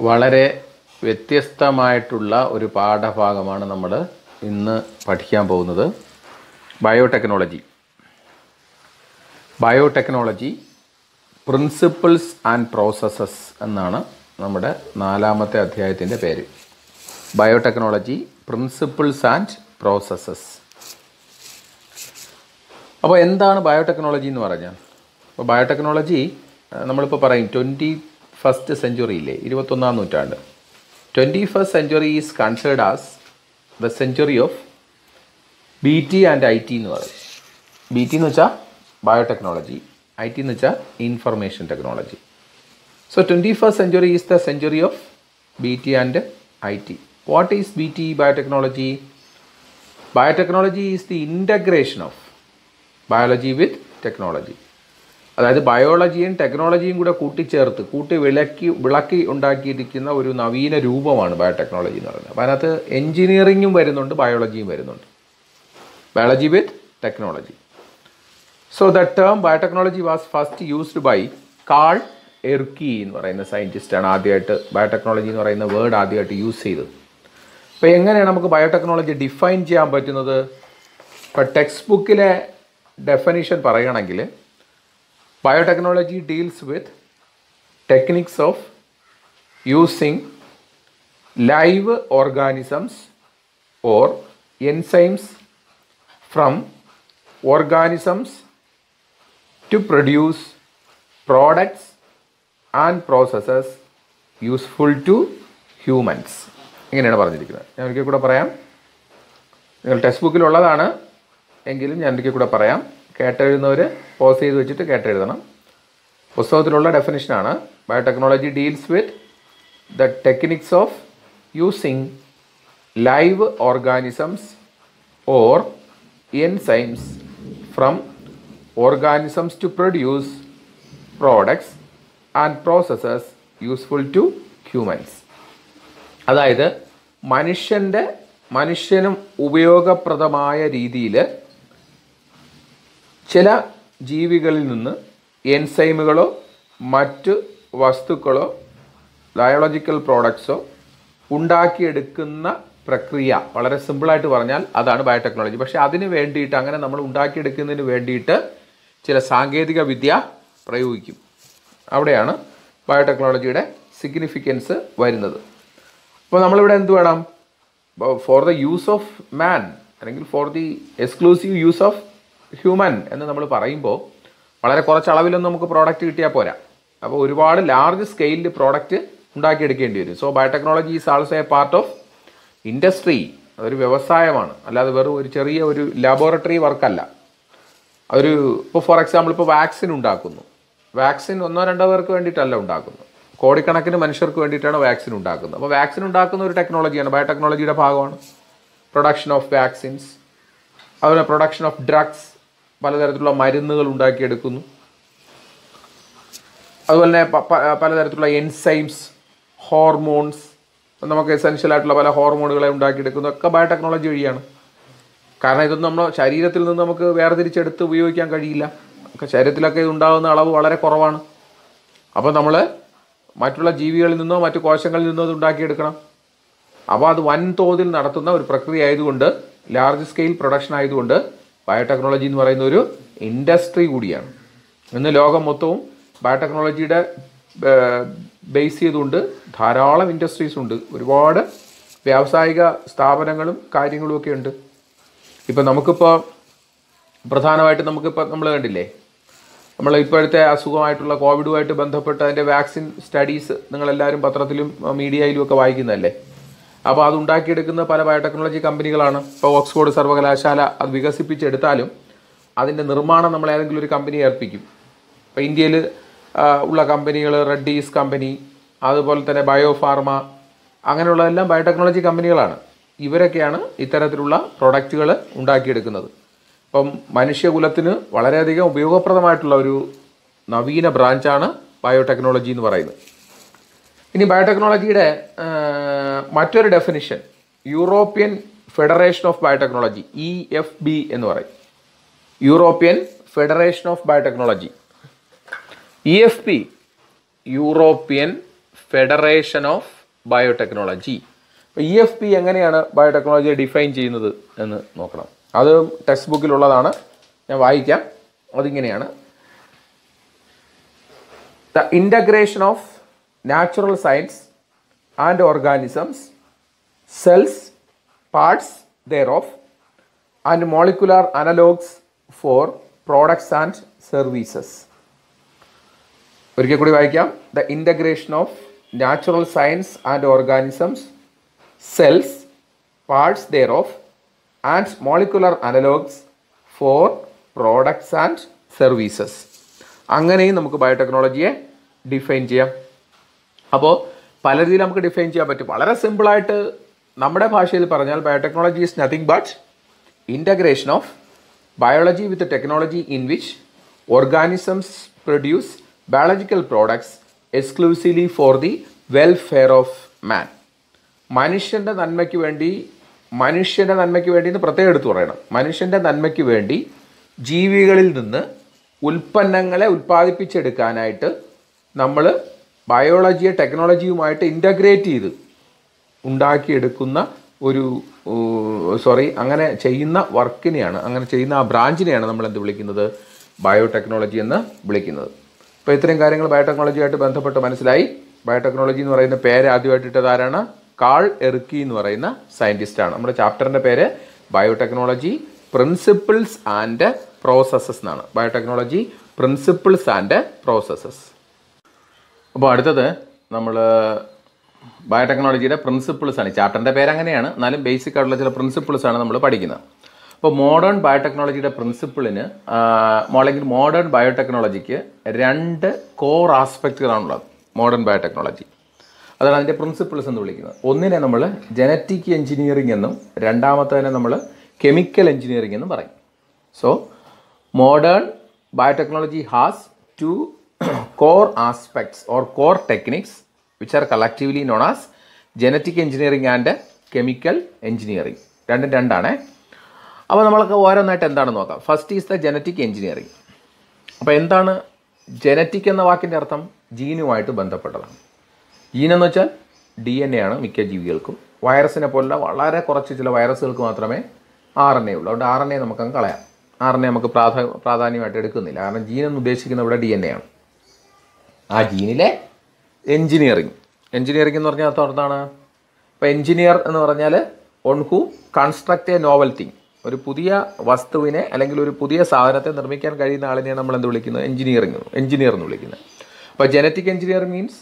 വളരെ വ്യത്യസ്തമായിട്ടുള്ള ഒരു പാഠഭാഗമാണ് നമ്മൾ ഇന്ന് പഠിക്കാൻ പോകുന്നത് biotechnology biotechnology principles and processes എന്നാണ് നമ്മുടെ നാലാമത്തെ അധ്യായത്തിൻ്റെ പേര് ബയോടെക്നോളജി പ്രിൻസിപ്പിൾസ് ആൻഡ് പ്രോസസ്സസ് അപ്പോൾ എന്താണ് ബയോടെക്നോളജി എന്ന് പറഞ്ഞാൽ അപ്പോൾ ബയോടെക്നോളജി അഹ് നമ്മളിപ്പോൾ പറയും ട്വൻറ്റി ഫസ്റ്റ് സെഞ്ചുറിയില്ലേ ഇരുപത്തൊന്നാം നൂറ്റാണ്ട് twenty first century is considered as the century of B T and I T എന്ന് പറയും ബി ടി എന്ന് വെച്ചാൽ ബയോടെക്നോളജി ഐ ടി എന്ന് വെച്ചാൽ information technology so twenty first century is the century of B T and I T what is B T biotechnology biotechnology is the integration of biology with technology അതായത് ബയോളജിയും ടെക്നോളജിയും കൂടെ കൂട്ടിച്ചേർത്ത് കൂട്ടി വിളക്കി വിളക്കി ഉണ്ടാക്കിയിരിക്കുന്ന ഒരു നവീന രൂപമാണ് ബയോടെക്നോളജി എന്ന് പറയുന്നത് അപ്പോൾ അതിനകത്ത് എൻജിനീയറിങ്ങും വരുന്നുണ്ട് ബയോളജിയും വരുന്നുണ്ട് biology with technology so the term biotechnology was first used by Karl Ereky എന്ന് പറയുന്ന സയൻറ്റിസ്റ്റാണ് ആദ്യമായിട്ട് ബയോടെക്നോളജി എന്ന് പറയുന്ന വേർഡ് ആദ്യമായിട്ട് യൂസ് ചെയ്തത് അപ്പോൾ എങ്ങനെയാണ് നമുക്ക് ബയോടെക്നോളജി ഡിഫൈൻ ചെയ്യാൻ പറ്റുന്നത് ഇപ്പോൾ ടെക്സ്റ്റ് ബുക്കിലെ ഡെഫിനിഷൻ പറയുകയാണെങ്കിൽ biotechnology deals with techniques of using live organisms or enzymes from organisms to produce products and processes useful to humans ഇങ്ങനെയാണ് പറഞ്ഞിരിക്കുന്നത് ഞാൻ ഒരിക്കൽ കൂടെ പറയാം നിങ്ങൾ ടെക്സ്റ്റ് ബുക്കിലുള്ളതാണ് എങ്കിലും ഞാൻ ഒരിക്കൽ കൂടെ പറയാം കേട്ടെഴുതുന്നവർ പോസ് ചെയ്ത് വെച്ചിട്ട് കേട്ടെഴുതണം പുസ്തകത്തിലുള്ള ഡെഫിനിഷനാണ് biotechnology deals with the techniques of using live organisms or enzymes from organisms to produce products and processes useful to humans അതായത് മനുഷ്യൻ്റെ മനുഷ്യനും ഉപയോഗപ്രദമായ രീതിയിൽ ചില ജീവികളിൽ നിന്ന് എൻസൈമുകളോ മറ്റ് വസ്തുക്കളോ ബയോളജിക്കൽ പ്രോഡക്ട്സോ ഉണ്ടാക്കിയെടുക്കുന്ന പ്രക്രിയ വളരെ സിമ്പിളായിട്ട് പറഞ്ഞാൽ അതാണ് ബയോടെക്നോളജി പക്ഷേ അതിന് വേണ്ടിയിട്ട് അങ്ങനെ നമ്മൾ ഉണ്ടാക്കിയെടുക്കുന്നതിന് വേണ്ടിയിട്ട് ചില സാങ്കേതിക വിദ്യ പ്രയോഗിക്കും അവിടെയാണ് ബയോടെക്നോളജിയുടെ സിഗ്നിഫിക്കൻസ് വരുന്നത് അപ്പോൾ നമ്മളിവിടെ എന്ത് വേണം for the use of man അല്ലെങ്കിൽ for the exclusive use of human എന്ന് നമ്മൾ പറയുമ്പോൾ വളരെ കുറച്ച് അളവിലൊന്നും നമുക്ക് പ്രോഡക്റ്റ് കിട്ടിയാൽ പോരാ അപ്പോൾ ഒരുപാട് ലാർജ് സ്കെയിലിൽ പ്രോഡക്റ്റ് ഉണ്ടാക്കിയെടുക്കേണ്ടി വരും so biotechnology is also a part of industry അതൊരു വ്യവസായമാണ് അല്ലാതെ വെറും ഒരു ചെറിയ ഒരു ലാബോറട്ടറി വർക്കല്ല ഒരു ഇപ്പോൾ ഫോർ എക്സാമ്പിൾ ഇപ്പോൾ വാക്സിൻ ഉണ്ടാക്കുന്നു വാക്സിൻ ഒന്നോ രണ്ടോ പേർക്ക് വേണ്ടിയിട്ടല്ല ഉണ്ടാക്കുന്നത് കോടിക്കണക്കിന് മനുഷ്യർക്ക് വേണ്ടിയിട്ടാണ് വാക്സിൻ ഉണ്ടാക്കുന്നത് അപ്പോൾ വാക്സിൻ ഉണ്ടാക്കുന്ന ഒരു ടെക്നോളജിയാണ് ബയോടെക്നോളജിയുടെ ഭാഗമാണ് പ്രൊഡക്ഷൻ ഓഫ് വാക്സിൻസ് അതുപോലെ പ്രൊഡക്ഷൻ ഓഫ് ഡ്രഗ്സ് പലതരത്തിലുള്ള മരുന്നുകൾ ഉണ്ടാക്കിയെടുക്കുന്നു അതുപോലെ തന്നെ പ- പ- പലതരത്തിലുള്ള എൻസൈംസ് ഹോർമോൺസ് നമുക്ക് എസെൻഷ്യൽ ആയിട്ടുള്ള പല ഹോർമോണുകളെ ഉണ്ടാക്കിയെടുക്കുന്നു ഒക്കെ ബയോടെക്നോളജി വഴിയാണ് കാരണം ഇതൊന്നും നമ്മുടെ ശരീരത്തിൽ നിന്ന് നമുക്ക് വേർതിരിച്ചെടുത്ത് ഉപയോഗിക്കാൻ കഴിയില്ല ഒക്കെ ശരീരത്തിലൊക്കെ ഇത് ഉണ്ടാകുന്ന അളവ് വളരെ കുറവാണ് അപ്പോൾ നമ്മൾ മറ്റുള്ള ജീവികളിൽ നിന്നോ മറ്റു കോശങ്ങളിൽ നിന്നോ ഇത് ഉണ്ടാക്കിയെടുക്കണം അപ്പോൾ അത് വൻതോതിൽ നടത്തുന്ന ഒരു പ്രക്രിയ ആയതുകൊണ്ട് ലാർജ് സ്കെയിൽ പ്രൊഡക്ഷൻ ആയതുകൊണ്ട് ബയോടെക്നോളജി എന്ന് പറയുന്ന ഒരു ഇൻഡസ്ട്രി കൂടിയാണ് ഇന്ന് ലോകം മൊത്തവും ബയോടെക്നോളജിയുടെ ബേസ് ചെയ്തുകൊണ്ട് ധാരാളം ഇൻഡസ്ട്രീസ് ഉണ്ട് ഒരുപാട് വ്യാവസായിക സ്ഥാപനങ്ങളും കാര്യങ്ങളും ഒക്കെ ഉണ്ട് ഇപ്പം നമുക്കിപ്പോൾ പ്രധാനമായിട്ട് നമുക്കിപ്പോൾ നമ്മൾ കണ്ടില്ലേ നമ്മൾ ഇപ്പോഴത്തെ അസുഖമായിട്ടുള്ള കോവിഡുമായിട്ട് ബന്ധപ്പെട്ട് അതിൻ്റെ വാക്സിൻ സ്റ്റഡീസ് നിങ്ങളെല്ലാവരും പത്രത്തിലും മീഡിയയിലും ഒക്കെ വായിക്കുന്നതല്ലേ അപ്പോൾ അത് ഉണ്ടാക്കിയെടുക്കുന്ന പല ബയോടെക്നോളജി കമ്പനികളാണ് ഇപ്പോൾ ഓക്സ്ഫോർഡ് സർവകലാശാല അത് വികസിപ്പിച്ചെടുത്താലും അതിൻ്റെ നിർമ്മാണം നമ്മൾ ഏതെങ്കിലും ഒരു കമ്പനി ഏൽപ്പിക്കും ഇപ്പോൾ ഇന്ത്യയിൽ ഉള്ള കമ്പനികൾ റെഡ്ഡീസ് കമ്പനി അതുപോലെ തന്നെ ബയോ ഫാർമ അങ്ങനെയുള്ളതെല്ലാം ബയോടെക്നോളജി കമ്പനികളാണ് ഇവരൊക്കെയാണ് ഇത്തരത്തിലുള്ള പ്രൊഡക്റ്റുകൾ ഉണ്ടാക്കിയെടുക്കുന്നത് അപ്പം മനുഷ്യകുലത്തിന് വളരെയധികം ഉപയോഗപ്രദമായിട്ടുള്ള ഒരു നവീന ബ്രാഞ്ചാണ് ബയോടെക്നോളജി എന്ന് പറയുന്നത് ഇനി ബയോടെക്നോളജിയുടെ ആ, മറ്റൊരു definition European Federation of Biotechnology E F B എന്ന് പറയും European Federation of Biotechnology E F P European Federation of Biotechnology അപ്പോൾ ഇ എഫ് പി എങ്ങനെയാണ് ബയോടെക്നോളജിയെ ഡിഫൈൻ ചെയ്യുന്നത് എന്ന് നോക്കണം അത് ടെക്സ്റ്റ് ബുക്കിലുള്ളതാണ് ഞാൻ വായിക്കാം അതിങ്ങനെയാണ് the integration of natural science and organisms, cells, parts thereof, and molecular analogues for products and services. ഒരിക്കൽ കൂടി വായിക്കാം the integration of natural science and organisms cells parts thereof and molecular analogues for products and services അങ്ങനെയും നമുക്ക് ബയോടെക്നോളജിയെ define ചെയ്യാം അപ്പോൾ പല രീതിയിൽ നമുക്ക് ഡിഫൈൻ ചെയ്യാൻ പറ്റും വളരെ സിമ്പിളായിട്ട് നമ്മുടെ ഭാഷയിൽ പറഞ്ഞാൽ biotechnology is nothing but integration of biology with technology in which organisms produce biological products exclusively for the welfare of man മനുഷ്യൻ്റെ നന്മയ്ക്ക് വേണ്ടി മനുഷ്യൻ്റെ നന്മയ്ക്ക് വേണ്ടി എന്ന് പ്രത്യേകം എടുത്തു പറയണം മനുഷ്യൻ്റെ നന്മയ്ക്ക് വേണ്ടി ജീവികളിൽ നിന്ന് ഉൽപ്പന്നങ്ങളെ ഉൽപ്പാദിപ്പിച്ചെടുക്കാനായിട്ട് നമ്മൾ ബയോളജിയെ ടെക്നോളജിയുമായിട്ട് ഇൻ്റഗ്രേറ്റ് ചെയ്ത് ഉണ്ടാക്കിയെടുക്കുന്ന ഒരു സോറി അങ്ങനെ ചെയ്യുന്ന വർക്കിനെയാണ് അങ്ങനെ ചെയ്യുന്ന ആ ബ്രാഞ്ചിനെയാണ് നമ്മൾ എന്ത് വിളിക്കുന്നത് ബയോടെക്നോളജി എന്ന് വിളിക്കുന്നത് അപ്പോൾ ഇത്രയും കാര്യങ്ങൾ ബയോടെക്നോളജിയായിട്ട് ബന്ധപ്പെട്ട് മനസ്സിലായി ബയോടെക്നോളജി എന്ന് പറയുന്ന പേര് ആദ്യമായിട്ട് ഇട്ടത് ആരാണ് കാൾ എറുക്കി എന്ന് പറയുന്ന സയൻറ്റിസ്റ്റാണ് നമ്മുടെ ചാപ്റ്ററിൻ്റെ പേര് ബയോടെക്നോളജി പ്രിൻസിപ്പിൾസ് ആൻഡ് പ്രോസസ്സസ് എന്നാണ് ബയോടെക്നോളജി പ്രിൻസിപ്പിൾസ് ആൻഡ് പ്രോസസ്സസ് അപ്പോൾ അടുത്തത് നമ്മൾ ബയോടെക്നോളജിയുടെ പ്രിൻസിപ്പിൾസ് ആണ് ചാപ്റ്ററിൻ്റെ പേര് അങ്ങനെയാണ് എന്നാലും ബേസിക് ആയിട്ടുള്ള ചില പ്രിൻസിപ്പിൾസ് ആണ് നമ്മൾ പഠിക്കുന്നത് അപ്പോൾ മോഡേൺ ബയോടെക്നോളജിയുടെ പ്രിൻസിപ്പിളിന് അല്ലെങ്കിൽ മോഡേൺ ബയോടെക്നോളജിക്ക് രണ്ട് കോർ ആസ്പെക്റ്റുകളാണുള്ളത് മോഡേൺ ബയോടെക്നോളജി അതാണ് അതിൻ്റെ പ്രിൻസിപ്പിൾസ് എന്ന് വിളിക്കുന്നത് ഒന്നിനെ നമ്മൾ ജനറ്റിക് എഞ്ചിനീയറിംഗ് എന്നും രണ്ടാമത്തേനെ നമ്മൾ കെമിക്കൽ എഞ്ചിനീയറിംഗ് എന്നും പറയും so modern biotechnology has two core aspects or core techniques which are collectively known as genetic engineering and chemical engineering രണ്ടും രണ്ടാണ് അപ്പോൾ നമ്മൾക്ക് ഓരോന്നായിട്ട് എന്താണെന്ന് നോക്കാം first is the genetic engineering അപ്പോൾ എന്താണ് ജനറ്റിക് എന്ന വാക്കിൻ്റെ അർത്ഥം ജീനുമായിട്ട് ബന്ധപ്പെട്ടതാണ് ജീൻ എന്ന് വെച്ചാൽ ഡി എൻ എ ആണ് മിക്ക ജീവികൾക്കും വൈറസിനെ പോലുള്ള വളരെ കുറച്ച് ചില വൈറസുകൾക്ക് മാത്രമേ ആർ എൻ എ ഉള്ളൂ അതുകൊണ്ട് ആർ എൻ എ നമുക്കങ്ങ് കളയാം ആർ എൻ എ നമുക്ക് പ്രാധാ പ്രാധാന്യമായിട്ട് എടുക്കുന്നില്ല കാരണം ജീൻ എന്ന് ഉദ്ദേശിക്കുന്ന ഇവിടെ ഡി എൻ എ ആണ് ആ ജീനിലെ എഞ്ചിനീയറിങ് എഞ്ചിനീയറിംഗ് എന്ന് പറഞ്ഞാൽ അർത്ഥം എന്താണ് ഇപ്പോൾ എഞ്ചിനീയർ എന്ന് പറഞ്ഞാൽ one who construct a novel thing ഒരു പുതിയ വസ്തുവിനെ അല്ലെങ്കിൽ ഒരു പുതിയ സാധനത്തെ നിർമ്മിക്കാൻ കഴിയുന്ന ആളിനെയാണ് നമ്മൾ എന്ത് വിളിക്കുന്നത് എഞ്ചിനീയറിംഗ് എഞ്ചിനീയർ എന്ന് വിളിക്കുന്നത് അപ്പോൾ genetic engineer means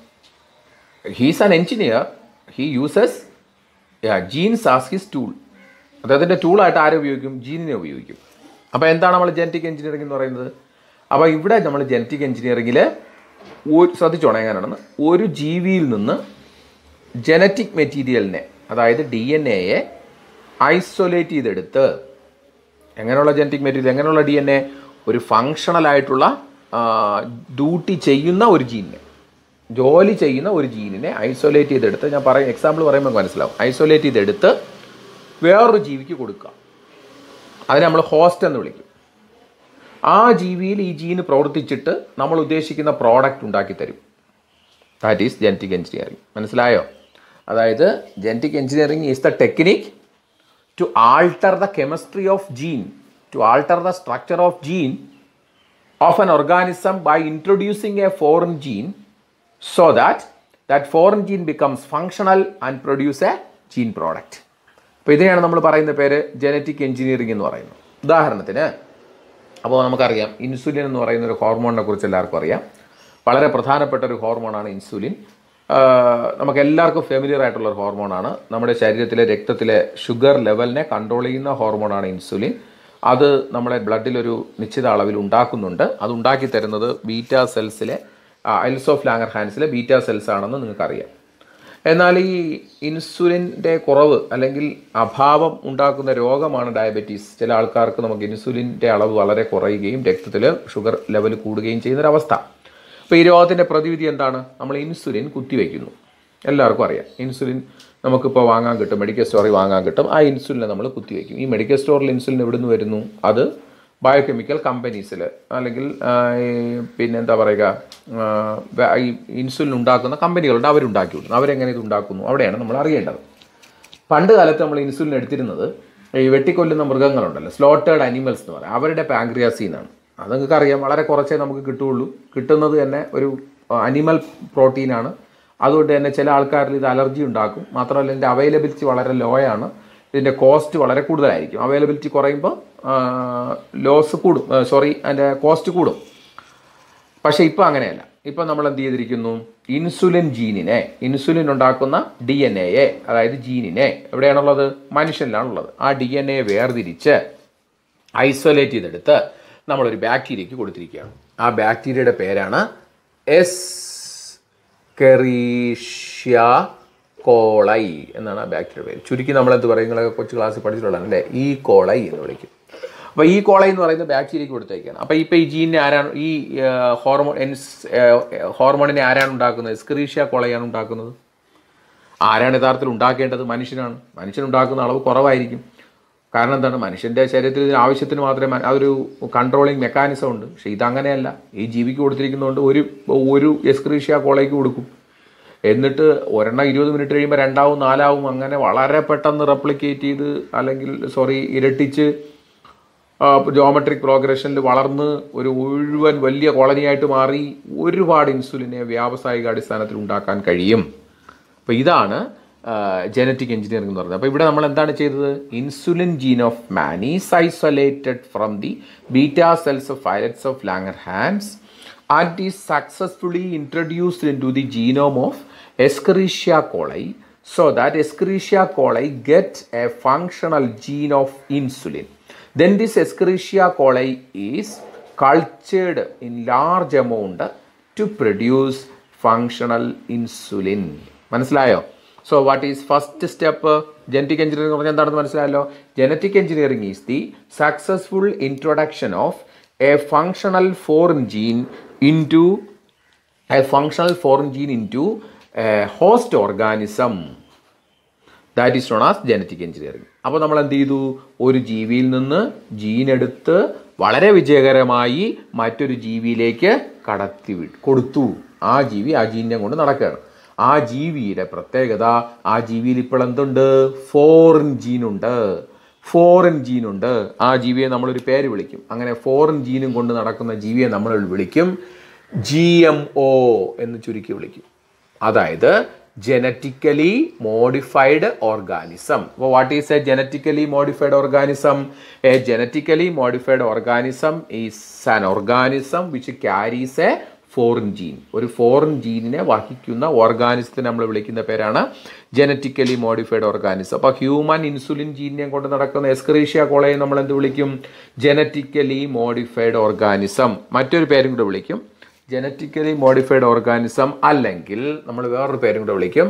he's an engineer he uses genes as his tool അദ്ദേഹത്തിൻ്റെ ടൂളായിട്ട് ആരെ ഉപയോഗിക്കും ജീനിനെ ഉപയോഗിക്കും അപ്പോൾ എന്താണ് നമ്മൾ ജനറ്റിക് എഞ്ചിനീയറിംഗ് എന്ന് പറയുന്നത് അപ്പോൾ ഇവിടെ നമ്മൾ ജനറ്റിക് എഞ്ചിനീയറിംഗിൽ ശ്രദ്ധിച്ചോണം എങ്ങനെയാണെന്ന് ഒരു ജീവിയിൽ നിന്ന് ജനറ്റിക് മെറ്റീരിയലിനെ അതായത് ഡി എൻ എയെ ഐസൊലേറ്റ് ചെയ്തെടുത്ത് എങ്ങനെയുള്ള ജനറ്റിക് മെറ്റീരിയൽ എങ്ങനെയുള്ള ഡി എൻ എ ഒരു ഫങ്ഷണൽ ആയിട്ടുള്ള ഡ്യൂട്ടി ചെയ്യുന്ന ഒരു ജീനിനെ ജോലി ചെയ്യുന്ന ഒരു ജീനിനെ ഐസൊലേറ്റ് ചെയ്തെടുത്ത് ഞാൻ പറയും എക്സാമ്പിൾ പറയുമ്പോൾ മനസ്സിലാവും ഐസൊലേറ്റ് ചെയ്തെടുത്ത് വേറൊരു ജീവിക്ക് കൊടുക്കുക അതിനെ നമ്മൾ ഹോസ്റ്റ് എന്ന് വിളിക്കും ആ ജീവിയിൽ ഈ ജീന് പ്രവർത്തിച്ചിട്ട് നമ്മൾ ഉദ്ദേശിക്കുന്ന പ്രോഡക്റ്റ് ഉണ്ടാക്കി തരും ദാറ്റ് ഈസ് ജനറ്റിക് എഞ്ചിനീയറിംഗ് മനസ്സിലായോ അതായത് genetic engineering is the technique to alter the chemistry of gene to alter the structure of gene of an organism by introducing a foreign gene so that that foreign gene becomes functional and produce a gene product. അപ്പോൾ ഇതിനെയാണ് നമ്മൾ പറയുന്ന പേര് genetic engineering എന്ന് പറയുന്നത് ഉദാഹരണത്തിന് അപ്പോൾ നമുക്കറിയാം ഇൻസുലിൻ എന്ന് പറയുന്ന ഒരു ഹോർമോണിനെ കുറിച്ച് എല്ലാവർക്കും അറിയാം വളരെ പ്രധാനപ്പെട്ട ഒരു ഹോർമോണാണ് ഇൻസുലിൻ ആഹ് നമുക്ക് എല്ലാവർക്കും ഫെമിലിയർ ആയിട്ടുള്ള ഒരു ഹോർമോണാണ് നമ്മുടെ ശരീരത്തിലെ രക്തത്തിലെ ഷുഗർ ലെവലിനെ കൺട്രോൾ ചെയ്യുന്ന ഹോർമോണാണ് ഇൻസുലിൻ അത് നമ്മുടെ ബ്ലഡിൽ ഒരു നിശ്ചിത അളവിൽ ഉണ്ടാക്കുന്നുണ്ട് അത് ഉണ്ടാക്കി തരുന്നത് ബീറ്റ സെൽസിലെ ഐൽസ് ഓഫ് ലാങ്ങർ ഹാൻസിലെ ബീറ്റ സെൽസ് ആണെന്ന് നിങ്ങൾക്കറിയാം എന്നാൽ ഈ ഇൻസുലിൻ്റെ കുറവ് അല്ലെങ്കിൽ അഭാവം ഉണ്ടാക്കുന്ന രോഗമാണ് ഡയബറ്റീസ് ചില ആൾക്കാർക്ക് നമുക്ക് ഇൻസുലിൻ്റെ അളവ് വളരെ കുറയുകയും രക്തത്തിൽ ഷുഗർ ലെവൽ കൂടുകയും ചെയ്യുന്നൊരവസ്ഥ അപ്പോൾ ഈ രോഗത്തിൻ്റെ പ്രതിവിധി എന്താണ് നമ്മൾ ഇൻസുലിൻ കുത്തിവെക്കുന്നു എല്ലാവർക്കും അറിയാം ഇൻസുലിൻ നമുക്കിപ്പോൾ വാങ്ങാൻ കിട്ടും മെഡിക്കൽ സ്റ്റോറിൽ വാങ്ങാൻ കിട്ടും ആ ഇൻസുലിനെ നമ്മൾ കുത്തിവെക്കും ഈ മെഡിക്കൽ സ്റ്റോറിൽ ഇൻസുലിൻ എവിടെ നിന്ന് വരുന്നു അത് ബയോകെമിക്കൽ കമ്പനീസിൽ അല്ലെങ്കിൽ ആ, ഈ പിന്നെ എന്താ പറയുക ആ, വ- ഈ ഇൻസുലിൻ ഉണ്ടാക്കുന്ന കമ്പനികളുണ്ട് അവരുണ്ടാക്കി കൊടുക്കുന്നു അവരെങ്ങനെ ഇത് ഉണ്ടാക്കുന്നു അവിടെയാണ് നമ്മൾ അറിയേണ്ടത് പണ്ട് കാലത്ത് നമ്മൾ ഇൻസുലിൻ എടുത്തിരുന്നത് ഈ വെട്ടിക്കൊല്ലുന്ന മൃഗങ്ങളുണ്ടല്ലോ സ്ലോട്ടേഡ് അനിമൽസ് എന്ന് പറയാം അവരുടെ പാങ്ക്രിയാസിൽ നിന്നാണ് അത് നിങ്ങൾക്ക് അറിയാം വളരെ കുറച്ചേ നമുക്ക് കിട്ടുകയുള്ളൂ കിട്ടുന്നത് തന്നെ ഒരു അനിമൽ പ്രോട്ടീനാണ് അതുകൊണ്ട് തന്നെ ചില ആൾക്കാരിൽ ഇത് അലർജി ഉണ്ടാക്കും മാത്രമല്ല ഇതിൻ്റെ അവൈലബിലിറ്റി വളരെ ലോ ആണ് ഇതിൻ്റെ കോസ്റ്റ് വളരെ കൂടുതലായിരിക്കും അവൈലബിലിറ്റി കുറയുമ്പോൾ ലോസ് കൂടും സോറി അതിൻ്റെ കോസ്റ്റ് കൂടും പക്ഷേ ഇപ്പോൾ അങ്ങനെയല്ല ഇപ്പോൾ നമ്മൾ എന്ത് ചെയ്തിരിക്കുന്നു ഇൻസുലിൻ ജീനിനെ ഇൻസുലിൻ ഉണ്ടാക്കുന്ന ഡി എൻ എയെ അതായത് ജീനിനെ എവിടെയാണുള്ളത് മനുഷ്യനിലാണുള്ളത് ആ ഡി എൻ എ വേർതിരിച്ച് ഐസൊലേറ്റ് ചെയ്തെടുത്ത് നമ്മളൊരു ബാക്ടീരിയയ്ക്ക് കൊടുത്തിരിക്കുകയാണ് ആ ബാക്ടീരിയയുടെ പേരാണ് എസ് കെറീഷ്യ കോളൈ എന്നാണ് ആ ബാക്ടീരിയ പേര് ചുരുക്കി നമ്മളെന്ത് പറയും നിങ്ങളൊക്കെ കൊച്ചു ക്ലാസ്സിൽ പഠിച്ചിട്ടുള്ളതാണ് അല്ലേ ഈ കോളൈ എന്ന് വിളിക്കും അപ്പോൾ ഈ കോളൈ എന്ന് പറയുന്നത് ബാക്ടീരിയയ്ക്ക് കൊടുത്തേക്കാണ് അപ്പോൾ ഇപ്പോൾ ഈ ജീനിനെ ആരാണ് ഈ ഹോർമോൺ എൻസ് ഹോർമോണിനെ ആരാണ് ഉണ്ടാക്കുന്നത് എസ്കറീഷ്യ കോളയാണ് ഉണ്ടാക്കുന്നത് ആരാണ് യഥാർത്ഥത്തിൽ ഉണ്ടാക്കേണ്ടത് മനുഷ്യനാണ് മനുഷ്യൻ ഉണ്ടാക്കുന്ന അളവ് കുറവായിരിക്കും കാരണം എന്താണ് മനുഷ്യൻ്റെ ശരീരത്തിൽ ഇതിന് ആവശ്യത്തിന് മാത്രമേ മ- അതൊരു കൺട്രോളിങ് മെക്കാനിസം ഉണ്ട് പക്ഷേ ഇതങ്ങനെയല്ല ഈ ജീവിക്ക് കൊടുത്തിരിക്കുന്നതുകൊണ്ട് ഒരു ഒരു എസ്ക്രീഷ്യ കോളേക്ക് കൊടുക്കും എന്നിട്ട് ഒരെണ്ണം ഇരുപത് മിനിറ്റ് കഴിയുമ്പോൾ രണ്ടാവും നാലാവും അങ്ങനെ വളരെ പെട്ടെന്ന് റെപ്ലിക്കേറ്റ് ചെയ്ത് അല്ലെങ്കിൽ സോറി ഇരട്ടിച്ച് ജോമെട്രിക് പ്രോഗ്രഷനിൽ വളർന്ന് ഒരു മുഴുവൻ വലിയ കോളനിയായിട്ട് മാറി ഒരുപാട് ഇൻസുലിനെ വ്യാവസായിക അടിസ്ഥാനത്തിൽ ഉണ്ടാക്കാൻ കഴിയും അപ്പോൾ ഇതാണ് ജനറ്റിക് എഞ്ചിനീയറിംഗ് എന്ന് പറയുന്നത് അപ്പോൾ ഇവിടെ നമ്മൾ എന്താണ് ചെയ്തത് insulin gene of man is isolated from the beta cells of islets of Langerhans and is successfully introduced into the genome of Escherichia coli so that Escherichia coli get a functional gene of insulin. Then this Escherichia coli is cultured in large amount to produce functional insulin. മനസ്സിലായോ so what is first step genetic engineering പറഞ്ഞാൽ എന്താണെന്ന് മനസ്സിലായല്ലോ genetic engineering is the successful introduction of a functional foreign gene into a functional foreign gene into a host organism that is known as genetic engineering അപ്പോൾ നമ്മൾ എന്ത് ചെയ്തു ഒരു ജീവിയിൽ നിന്ന് gene എടുത്ത് വളരെ വിജയകരമായി മറ്റൊരു ജീവിയിലേക്ക് കടത്തി വി കൊടുത്തു ആ ജീവി ആ ജീനിനെ കൊണ്ട് നടക്കുകയാണ് ആ ജീവിയുടെ പ്രത്യേകത ആ ജീവിയിൽ ഇപ്പോൾ എന്തുണ്ട് ഫോറിൻ ജീനുണ്ട് ഫോറിൻ ജീനുണ്ട് ആ ജീവിയെ നമ്മളൊരു പേര് വിളിക്കും അങ്ങനെ ഫോറിൻ ജീനും കൊണ്ട് നടക്കുന്ന ജീവിയെ നമ്മൾ വിളിക്കും ജി എം ഒ എന്ന് ചുരുക്കി വിളിക്കും അതായത് ജനറ്റിക്കലി മോഡിഫൈഡ് ഓർഗാനിസം അപ്പോൾ what is a genetically modified organism a genetically modified organism is an organism which carries a foreign gene ഒരു ഫോറിൻ ജീനിനെ വഹിക്കുന്ന ഓർഗാനിസത്തെ നമ്മൾ വിളിക്കുന്ന പേരാണ് ജനറ്റിക്കലി മോഡിഫൈഡ് ഓർഗാനിസം അപ്പോൾ ഹ്യൂമൻ ഇൻസുലിൻ ജീനിനെ കൊണ്ട് നടക്കുന്ന എസ്ക്രീഷ്യ കോളയെ നമ്മൾ എന്ത് വിളിക്കും ജനറ്റിക്കലി മോഡിഫൈഡ് ഓർഗാനിസം മറ്റൊരു പേരും കൂടെ വിളിക്കും ജനറ്റിക്കലി മോഡിഫൈഡ് ഓർഗാനിസം അല്ലെങ്കിൽ നമ്മൾ വേറൊരു പേരും കൂടെ വിളിക്കും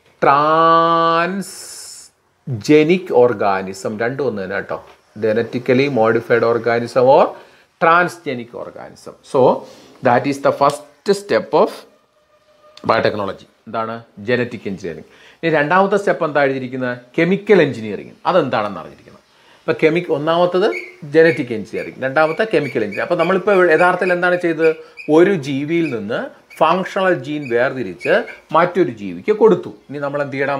ട്രാൻസ് ജെനിക് ഓർഗാനിസം രണ്ടും ഒന്ന് തന്നെ കേട്ടോ genetically modified organism or transgenic organism so that is the first step of biotechnology എന്താണ് ജനറ്റിക് എഞ്ചിനീയറിംഗ് ഇനി രണ്ടാമത്തെ സ്റ്റെപ്പ് എന്താ എഴുതിയിരിക്കുന്നത് കെമിക്കൽ എഞ്ചിനീയറിംഗ് അതെന്താണെന്ന് അറിഞ്ഞിരിക്കണം അപ്പോൾ കെമിക് ഒന്നാമത്തത് ജനറ്റിക് എഞ്ചിനീയറിംഗ് രണ്ടാമത്തെ കെമിക്കൽ എഞ്ചിനീയറിംഗ് അപ്പോൾ നമ്മളിപ്പോൾ യഥാർത്ഥത്തിൽ എന്താണ് ചെയ്തത് ഒരു ജീവിയിൽ നിന്ന് ഫങ്ഷണൽ ജീൻ വേർതിരിച്ച് മറ്റൊരു ജീവിക്ക് കൊടുത്തു ഇനി നമ്മൾ എന്ത് ചെയ്യണം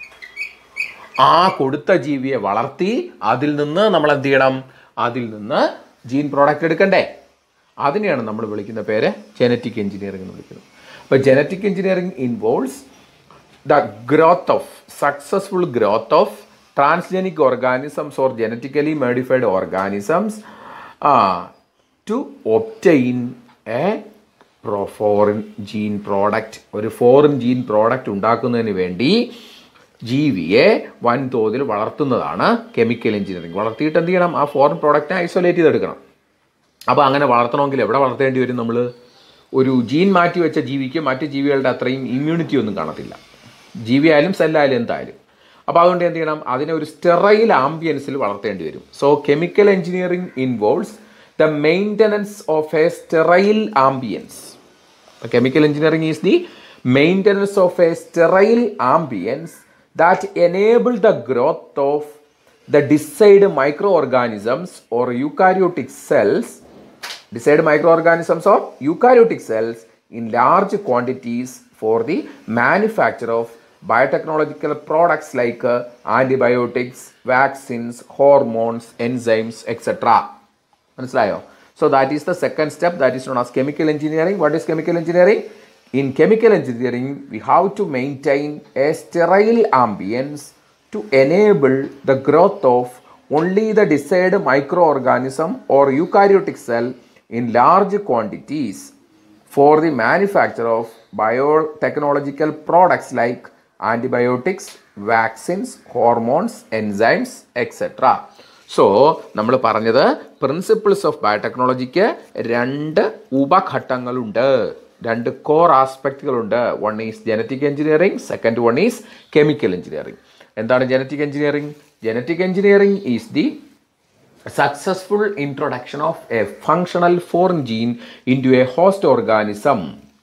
ആ കൊടുത്ത ജീവിയെ വളർത്തി അതിൽ നിന്ന് നമ്മൾ എന്ത് ചെയ്യണം അതിൽ നിന്ന് ജീൻ പ്രോഡക്റ്റ് എടുക്കണ്ടേ അതിനെയാണ് നമ്മൾ വിളിക്കുന്ന പേര് ജനറ്റിക് എഞ്ചിനീയറിംഗ് എന്ന് വിളിക്കുന്നത് അപ്പോൾ genetic engineering involves the growth of successful growth of transgenic organisms or genetically modified organisms to obtain a foreign gene product ഒരു ഫോറിൻ ജീൻ പ്രോഡക്റ്റ് ഉണ്ടാക്കുന്നതിന് വേണ്ടി ജീവിയെ വൻതോതിൽ വളർത്തുന്നതാണ് കെമിക്കൽ എഞ്ചിനീയറിംഗ് വളർത്തിയിട്ട് എന്ത് ചെയ്യണം ആ ഫോറിൻ പ്രോഡക്റ്റിനെ ഐസൊലേറ്റ് ചെയ്തെടുക്കണം അപ്പോൾ അങ്ങനെ വളർത്തണമെങ്കിൽ എവിടെ വളർത്തേണ്ടി വരും നമ്മൾ ഒരു ജീൻ മാറ്റി വെച്ച ജീവിക്ക് മറ്റ് ജീവികളുടെ അത്രയും ഇമ്മ്യൂണിറ്റി ഒന്നും കാണത്തില്ല ജീവിയായാലും സെല്ലായാലും എന്തായാലും അപ്പോൾ അതുകൊണ്ട് എന്ത് ചെയ്യണം അതിനെ ഒരു സ്റ്റെറൈൽ ആംബിയൻസിൽ വളർത്തേണ്ടി വരും so chemical engineering involves the maintenance of a sterile ambience chemical engineering is the maintenance of a sterile ambience that enable the growth of the decide microorganisms or eukaryotic cells decide microorganisms or eukaryotic cells in large quantities for the manufacture of biotechnological products like uh, antibiotics, vaccines, hormones, enzymes, etc. മനസ്സിലായോ so that is the second step that is known as chemical engineering what is chemical engineering in chemical engineering we have to maintain a sterile ambience to enable the growth of only the desired microorganism or eukaryotic cell in large quantities for the manufacture of biotechnological products like antibiotics, vaccines, hormones, enzymes, etc. So നമ്മൾ പറഞ്ഞത് principles of ബയോടെക്നോളജിക്ക് രണ്ട് ഉപഘട്ടങ്ങളുണ്ട് രണ്ട് core ആസ്പെക്റ്റുകളുണ്ട് one is genetic engineering second one is chemical engineering എന്താണ് genetic engineering genetic engineering is the successful introduction of a functional foreign gene into a host organism.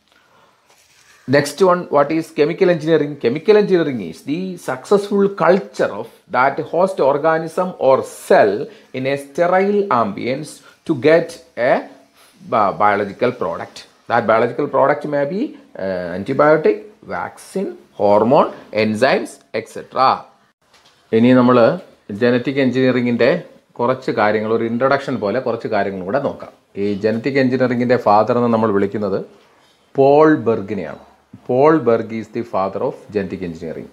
Next one, what is chemical engineering? Chemical engineering is the successful culture of that host organism or cell in a sterile ambience to get a bi- biological product. That biological product may be uh, antibiotic, vaccine, hormone, enzymes, etc. ഇനി നമ്മൾ genetic എഞ്ചിനീയറിങ്ങിൻ്റെ കുറച്ച് കാര്യങ്ങൾ ഒരു introduction പോലെ കുറച്ച് കാര്യങ്ങൾ കൂടെ നോക്കാം ഈ ജനറ്റിക് എഞ്ചിനീയറിങ്ങിൻ്റെ ഫാദർ എന്ന് നമ്മൾ വിളിക്കുന്നത് പോൾ ബെർഗിനെയാണ് Paul Berg is the father of genetic engineering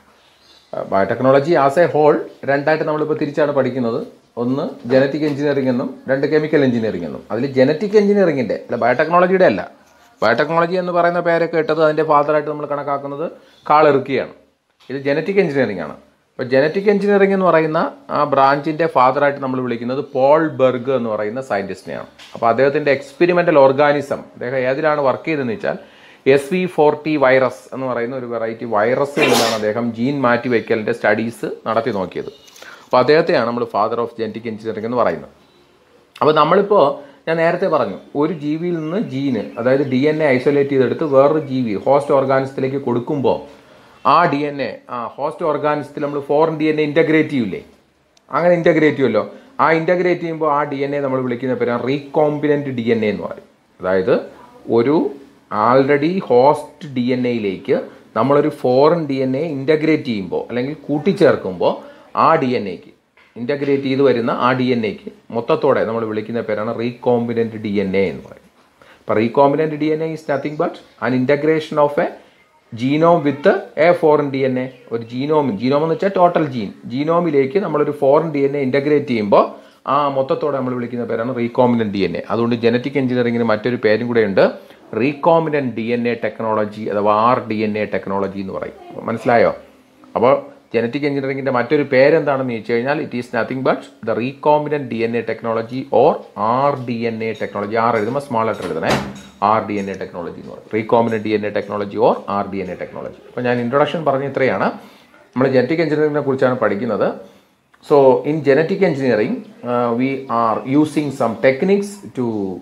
biotechnology as a whole രണ്ടായിട്ട് നമ്മളിപ്പോൾ തിരിച്ചാണ് പഠിക്കുന്നത് ഒന്ന് ജനറ്റിക് എഞ്ചിനീയറിംഗ് എന്നും രണ്ട് കെമിക്കൽ എഞ്ചിനീയറിംഗ് എന്നും അതിൽ ജനറ്റിക് എഞ്ചിനീയറിംഗിൻ്റെ അല്ല ബയോടെക്നോളജിയുടെ അല്ല ബയോടെക്നോളജി എന്ന് പറയുന്ന പേരൊക്കെ ഇട്ടത് അതിൻ്റെ ഫാദറായിട്ട് നമ്മൾ കണക്കാക്കുന്നത് കാളിറുക്കിയാണ് ഇത് ജനറ്റിക് എഞ്ചിനീയറിംഗ് ആണ് അപ്പോൾ ജനറ്റിക് എഞ്ചിനീയറിംഗ് എന്ന് പറയുന്ന ആ ബ്രാഞ്ചിൻ്റെ ഫാദറായിട്ട് നമ്മൾ വിളിക്കുന്നത് പോൾ ബെർഗ് എന്ന് പറയുന്ന സയൻറ്റിസ്റ്റിനെയാണ് അപ്പോൾ അദ്ദേഹത്തിൻ്റെ എക്സ്പെരിമെൻ്റൽ ഓർഗാനിസം അദ്ദേഹം ഏതിലാണ് വർക്ക് ചെയ്തതെന്ന് വെച്ചാൽ എസ് വി ഫോർട്ടി വൈറസ് എന്ന് പറയുന്ന ഒരു വെറൈറ്റി വൈറസിൽ നിന്നാണ് അദ്ദേഹം ജീൻ മാറ്റി വയ്ക്കലിൻ്റെ സ്റ്റഡീസ് നടത്തി നോക്കിയത് അപ്പോൾ അദ്ദേഹത്തെയാണ് നമ്മൾ ഫാദർ ഓഫ് ജനറ്റിക് എഞ്ചിനീയറിംഗ് എന്ന് പറയുന്നത് അപ്പോൾ നമ്മളിപ്പോൾ ഞാൻ നേരത്തെ പറഞ്ഞു ഒരു ജീവിയിൽ നിന്ന് ജീന് അതായത് ഡി എൻ എ ഐസൊലേറ്റ് ചെയ്തെടുത്ത് വേറൊരു ജീവി ഹോസ്റ്റ് ഓർഗാനിസത്തിലേക്ക് കൊടുക്കുമ്പോൾ ആ ഡി എൻ എ ആ ഹോസ്റ്റ് ഓർഗാനിസത്തിൽ നമ്മൾ foreign D N A integrate ചെയ്യൂലേ അങ്ങനെ ഇൻ്റഗ്രേറ്റ് ചെയ്യുമല്ലോ ആ ഇൻ്റഗ്രേറ്റ് ചെയ്യുമ്പോൾ ആ ഡി എൻ എ നമ്മൾ വിളിക്കുന്ന പേരാണ് റീകോമ്പിനൻറ്റ് ഡി എൻ എ എന്ന് പറയും അതായത് ഒരു ആൾറെഡി ഹോസ്റ്റ് ഡി എൻ എയിലേക്ക് നമ്മളൊരു foreign D N A integrate ചെയ്യുമ്പോൾ അല്ലെങ്കിൽ കൂട്ടിച്ചേർക്കുമ്പോൾ ആ ഡി എൻ എക്ക് ഇൻ്റഗ്രേറ്റ് ചെയ്ത് വരുന്ന ആ ഡി എൻ എക്ക് മൊത്തത്തോടെ നമ്മൾ വിളിക്കുന്ന പേരാണ് റീകോമ്പിനൻറ്റ് ഡി എൻ എ എന്ന് പറയും അപ്പോൾ recombinant D N A is nothing but an integration of a genome with a foreign D N A ഒരു ജീനോം ജീനോം എന്ന് വെച്ചാൽ ടോട്ടൽ ജീൻ ജീനോമിലേക്ക് നമ്മളൊരു foreign D N A integrate ചെയ്യുമ്പോൾ ആ മൊത്തത്തോടെ നമ്മൾ വിളിക്കുന്ന പേരാണ് റീകോമിനൻറ്റ് ഡി എൻ എ അതുകൊണ്ട് ജനറ്റിക് എഞ്ചിനീയറിംഗിന് മറ്റൊരു പേരും കൂടെ ഉണ്ട് recombinant D N A technology അഥവാ R D N A technology എന്ന് പറയും മനസ്സിലായോ അപ്പോൾ ജനറ്റിക് എഞ്ചിനീയറിംഗിൻ്റെ മറ്റൊരു പേരെന്താണെന്ന് ചോദിച്ചു കഴിഞ്ഞാൽ it is nothing but the recombinant D N A technology or R D N A technology R എഴുതുമ്പോൾ സ്മാൾ ലെറ്റർ എഴുതണേ R D N A technology എന്ന് പറയും recombinant D N A technology or R D N A technology അപ്പോൾ ഞാൻ introduction പറഞ്ഞ ഇത്രയാണ് നമ്മൾ genetic എഞ്ചിനീയറിംഗിനെ കുറിച്ചാണ് പഠിക്കുന്നത് so in genetic engineering we are using some techniques to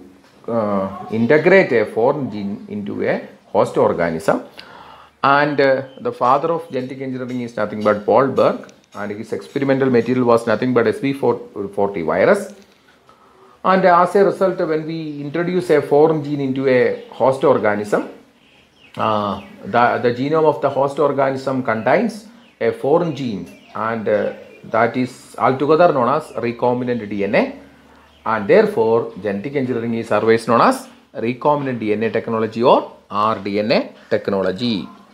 integrate a foreign gene into a host organism and uh, the father of genetic engineering is nothing but Paul Berg, and his experimental material was nothing but SV40 virus. And as a result, when we introduce a foreign gene into a host organism, uh, the, the genome of the host organism contains a foreign gene, and uh, that is altogether known as recombinant DNA. And therefore, genetic engineering is always known as recombinant DNA technology or rDNA technology.